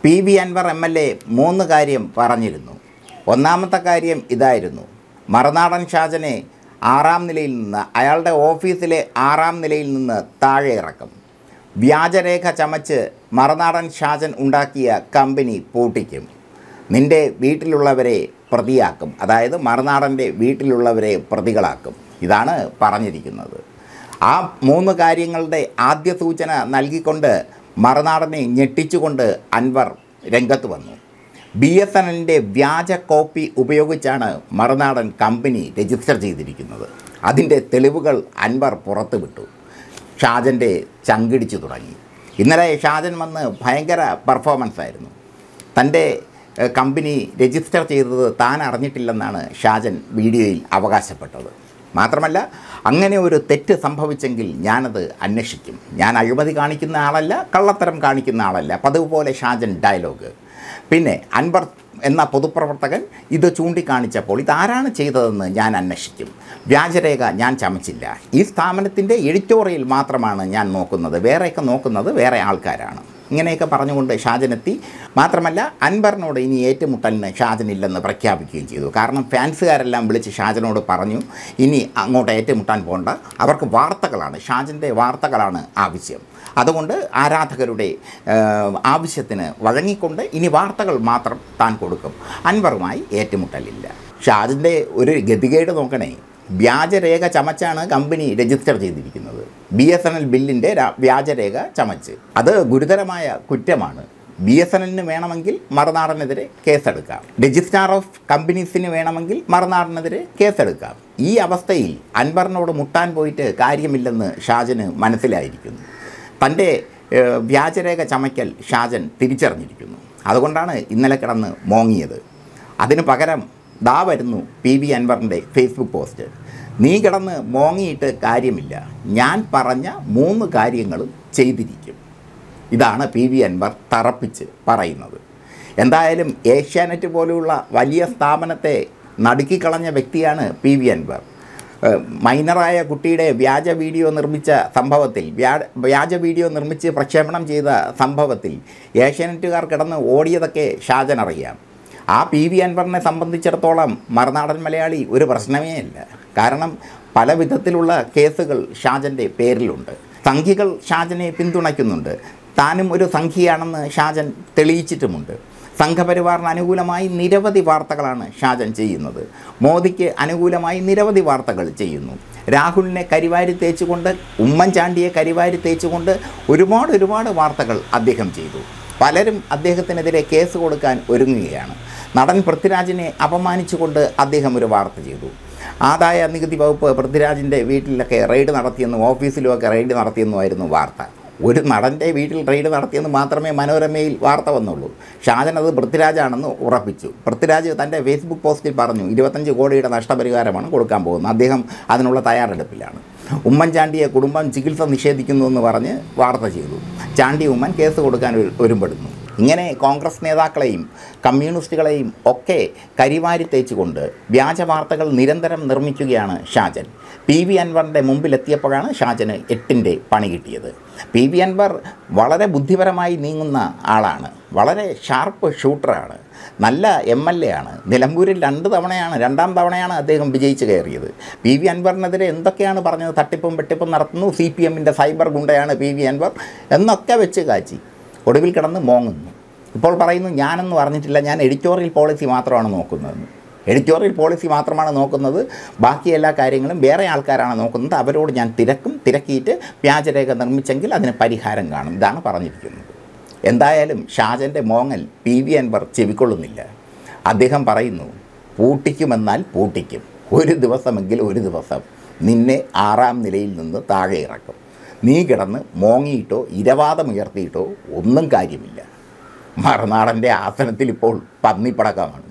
P V Anvar M L A മൂന്ന് കാര്യം പറഞ്ഞിരുന്നു ഒന്നാമത്തെ കാര്യം ഇതായിരുന്നു മറുനാടൻ ഷാജനെ ആറാം നിലയിൽ നിന്ന് അയാളുടെ ഓഫീസിലെ ആറാം നിലയിൽ നിന്ന് താഴെ ഇറക്കും വ്യാജരേഖ ചമച്ച് മറുനാടൻ ഷാജൻ ഉണ്ടാക്കിയ കമ്പനി പൂട്ടിക്കും നിൻ്റെ വീട്ടിലുള്ളവരെ പ്രതിയാക്കും അതായത് മറുനാടൻ്റെ വീട്ടിലുള്ളവരെ പ്രതികളാക്കും ഇതാണ് പറഞ്ഞിരിക്കുന്നത് ആ മൂന്ന് കാര്യങ്ങളുടെ ആദ്യ സൂചന നൽകിക്കൊണ്ട് മറുനാടനെ ഞെട്ടിച്ചുകൊണ്ട് അൻവർ രംഗത്ത് വന്നു ബി എസ് എൻ എല്ലിൻ്റെ വ്യാജ കോപ്പി ഉപയോഗിച്ചാണ് മറുനാടൻ കമ്പനി രജിസ്റ്റർ ചെയ്തിരിക്കുന്നത് അതിൻ്റെ തെളിവുകൾ അൻവർ പുറത്തുവിട്ടു ഷാജൻ്റെ ചങ്കിടിച്ചു തുടങ്ങി ഇന്നലെ ഷാജൻ വന്ന് ഭയങ്കര പെർഫോമൻസ് ആയിരുന്നു തൻ്റെ ഏഹ്, കമ്പനി രജിസ്റ്റർ ചെയ്തത് താൻ അറിഞ്ഞിട്ടില്ലെന്നാണ് ഷാജൻ വീഡിയോയിൽ അവകാശപ്പെട്ടത് മാത്രമല്ല അങ്ങനെ ഒരു തെറ്റ് സംഭവിച്ചെങ്കിൽ ഞാനത് അന്വേഷിക്കും ഞാൻ അഴിമതി കാണിക്കുന്ന ആളല്ല കള്ളത്തരം കാണിക്കുന്ന ആളല്ല പതിവ് പോലെ ഷാജൻ ഡയലോഗ് പിന്നെ അൻവർ എന്ന പൊതുപ്രവർത്തകൻ ഇത് ചൂണ്ടിക്കാണിച്ചപ്പോൾ ഇതാരാണ് ചെയ്തതെന്ന് ഞാൻ അന്വേഷിക്കും വ്യാജരേഖ ഞാൻ ചമച്ചില്ല ഈ സ്ഥാപനത്തിൻ്റെ എഡിറ്റോറിയൽ മാത്രമാണ് ഞാൻ നോക്കുന്നത് വേറെയൊക്കെ നോക്കുന്നത് വേറെ ആൾക്കാരാണ് ഇങ്ങനെയൊക്കെ പറഞ്ഞുകൊണ്ട് ഷാജനെത്തി മാത്രമല്ല അൻവറിനോട് ഇനി ഏറ്റുമുട്ടലിന് ഷാജനില്ലെന്ന് പ്രഖ്യാപിക്കുകയും ചെയ്തു കാരണം ഫാൻസുകാരെല്ലാം വിളിച്ച് ഷാജനോട് പറഞ്ഞു ഇനി അങ്ങോട്ട് ഏറ്റുമുട്ടാൻ പോകണ്ട അവർക്ക് വാർത്തകളാണ് ഷാജൻ്റെ വാർത്തകളാണ് ആവശ്യം അതുകൊണ്ട് ആരാധകരുടെ ഏഹ്, ആവശ്യത്തിന് വഴങ്ങിക്കൊണ്ട് ഇനി വാർത്തകൾ മാത്രം താൻ കൊടുക്കും അൻവറുമായി ഏറ്റുമുട്ടലില്ല ഷാജിൻ്റെ ഒരു ഗതികേട് നോക്കണേ വ്യാജരേഖ ചമച്ചാണ് കമ്പനി രജിസ്റ്റർ ചെയ്തിരിക്കുന്നത് ബി എസ് എൻ എൽ ബില്ലിൻ്റെ വ്യാജരേഖ ചമച്ച് അത് ഗുരുതരമായ കുറ്റമാണ് ബി എസ് എൻ എല്ലിന് വേണമെങ്കിൽ മറുനാടനെതിരെ കേസെടുക്കാം രജിസ്ട്രാർ ഓഫ് കമ്പനീസിന് വേണമെങ്കിൽ മറുനാടനെതിരെ കേസെടുക്കാം ഈ അവസ്ഥയിൽ അൻവറിനോട് മുട്ടാൻ പോയിട്ട് കാര്യമില്ലെന്ന് ഷാജന് മനസ്സിലായിരിക്കുന്നു തൻ്റെ ഏഹ്, വ്യാജരേഖ ചമയ്ക്കൽ ഷാജൻ തിരിച്ചറിഞ്ഞിരിക്കുന്നു അതുകൊണ്ടാണ് ഇന്നലെ കിടന്ന് മോങ്ങിയത് അതിന് പകരം ദാ വരുന്നു പി വി അൻവറിൻ്റെ ഫേസ്ബുക്ക് പോസ്റ്റ് നീ കിടന്ന് മോങ്ങിയിട്ട് കാര്യമില്ല ഞാൻ പറഞ്ഞ മൂന്ന് കാര്യങ്ങളും ചെയ്തിരിക്കും ഇതാണ് പി വി അൻവർ തറപ്പിച്ച് പറയുന്നത് എന്തായാലും ഏഷ്യാനെറ്റ് പോലെയുള്ള വലിയ സ്ഥാപനത്തെ നടുക്കിക്കളഞ്ഞ വ്യക്തിയാണ് പി വി അൻവർ ഏഹ് മൈനറായ കുട്ടിയുടെ വ്യാജ വീഡിയോ നിർമ്മിച്ച സംഭവത്തിൽ വ്യാ- വ്യാജ വീഡിയോ നിർമ്മിച്ച് പ്രക്ഷേപണം ചെയ്ത സംഭവത്തിൽ ഏഷ്യാനെറ്റുകാർ കിടന്ന് ഓടിയതൊക്കെ ഷാജൻ അറിയാം ആ പി വി അൻവറിനെ സംബന്ധിച്ചിടത്തോളം മറുനാടൻ മലയാളി ഒരു പ്രശ്നമേ അല്ല കാരണം പല വിധത്തിലുള്ള കേസുകൾ ഷാജൻ്റെ പേരിലുണ്ട് സംഖ്യകൾ ഷാജനെ പിന്തുണയ്ക്കുന്നുണ്ട് താനും ഒരു സംഖ്യയാണെന്ന് ഷാജൻ തെളിയിച്ചിട്ടുമുണ്ട് സംഘപരിവാറിന് അനുകൂലമായി നിരവധി വാർത്തകളാണ് ഷാജൻ ചെയ്യുന്നത് മോദിക്ക് അനുകൂലമായി നിരവധി വാർത്തകൾ ചെയ്യുന്നു രാഹുലിനെ കരിവാരി തേച്ചുകൊണ്ട് ഉമ്മൻചാണ്ടിയെ കരിവാരി തേച്ചുകൊണ്ട് ഒരുപാട് ഒരുപാട് വാർത്തകൾ അദ്ദേഹം ചെയ്തു പലരും അദ്ദേഹത്തിനെതിരെ കേസ് കൊടുക്കാൻ ഒരുങ്ങുകയാണ് നടൻ പൃഥ്വിരാജിനെ അപമാനിച്ചുകൊണ്ട് അദ്ദേഹം ഒരു വാർത്ത ചെയ്തു ആദായ നികുതി വകുപ്പ് പൃഥ്വിരാജിൻ്റെ വീട്ടിലൊക്കെ റെയ്ഡ് നടത്തിയെന്നും ഓഫീസിലുമൊക്കെ റെയ്ഡ് നടത്തിയെന്നുമായിരുന്നു വാർത്ത ഒരു നടൻ്റെ വീട്ടിൽ റെയ്ഡ് നടത്തിയെന്ന് മാത്രമേ മനോരമയിൽ വാർത്ത വന്നുള്ളൂ ഷാജൻ അത് പൃഥ്വിരാജാണെന്ന് ഉറപ്പിച്ചു പൃഥ്വിരാജ് തൻ്റെ ഫേസ്ബുക്ക് പോസ്റ്റിൽ പറഞ്ഞു ഇരുപത്തഞ്ച് കോടിയുടെ നഷ്ടപരിഹാരമാണ് കൊടുക്കാൻ പോകുന്നത് അദ്ദേഹം അതിനുള്ള തയ്യാറെടുപ്പിലാണ് ഉമ്മൻചാണ്ടിയെ കുടുംബം ചികിത്സ നിഷേധിക്കുന്നു എന്ന് പറഞ്ഞ് വാർത്ത ചെയ്തു ചാണ്ടി ഉമ്മൻ കേസ് കൊടുക്കാൻ ഒരു- ഒരുമ്പെടുന്നു ഇങ്ങനെ കോൺഗ്രസ് നേതാക്കളെയും കമ്മ്യൂണിസ്റ്റുകളെയും ഒക്കെ കരിവാരി തേച്ചുകൊണ്ട് വ്യാജ വാർത്തകൾ നിരന്തരം നിർമ്മിക്കുകയാണ് ഷാജൻ പി വി അൻവറിൻ്റെ മുമ്പിലെത്തിയപ്പോഴാണ് ഷാജന് എട്ടിൻ്റെ പണി കിട്ടിയത് പി വി അൻവർ വളരെ ബുദ്ധിപരമായി നീങ്ങുന്ന ആളാണ് വളരെ ഷാർപ്പ് ഷൂട്ടറാണ് നല്ല എം എൽ എ ആണ് നിലമ്പൂരിൽ രണ്ട് തവണയാണ് രണ്ടാം തവണയാണ് അദ്ദേഹം വിജയിച്ച് കയറിയത് പി വി അൻവറിനെതിരെ എന്തൊക്കെയാണ് പറഞ്ഞത് തട്ടിപ്പും വെട്ടിപ്പും നടത്തുന്നു സി പി എമ്മിൻ്റെ സൈബർ ഗുണ്ടയാണ് പി വി അൻവർ എന്നൊക്കെ വെച്ച് കാച്ചി ഒടുവിൽ കിടന്ന് മോങ്ങുന്നു ഇപ്പോൾ പറയുന്നു ഞാനൊന്നും അറിഞ്ഞിട്ടില്ല ഞാൻ എഡിറ്റോറിയൽ പോളിസി മാത്രമാണ് നോക്കുന്നതെന്ന് എഡിറ്റോറിയൽ പോളിസി മാത്രമാണ് നോക്കുന്നത് ബാക്കി എല്ലാ കാര്യങ്ങളും വേറെ ആൾക്കാരാണ് നോക്കുന്നത് അവരോട് ഞാൻ തിരക്കും തിരക്കിയിട്ട് വ്യാജരേഖ നിർമ്മിച്ചെങ്കിൽ അതിന് പരിഹാരം കാണും ഇതാണ് പറഞ്ഞിരിക്കുന്നത് എന്തായാലും ഷാജൻ്റെ മോങ്ങൽ പി വി അൻവർ ചെവിക്കൊള്ളുന്നില്ല അദ്ദേഹം പറയുന്നു പൂട്ടിക്കുമെന്നാൽ പൂട്ടിക്കും ഒരു ദിവസമെങ്കിൽ ഒരു ദിവസം നിന്നെ ആറാം നിലയിൽ നിന്ന് താഴെ ഇറക്കും നീ കിടന്ന് മോങ്ങിയിട്ടോ ഇരവാദമുയർത്തിയിട്ടോ ഒന്നും കാര്യമില്ല മറുനാടൻ്റെ ആസനത്തിൽ ഇപ്പോൾ പന്നിപ്പടക്കമാണ്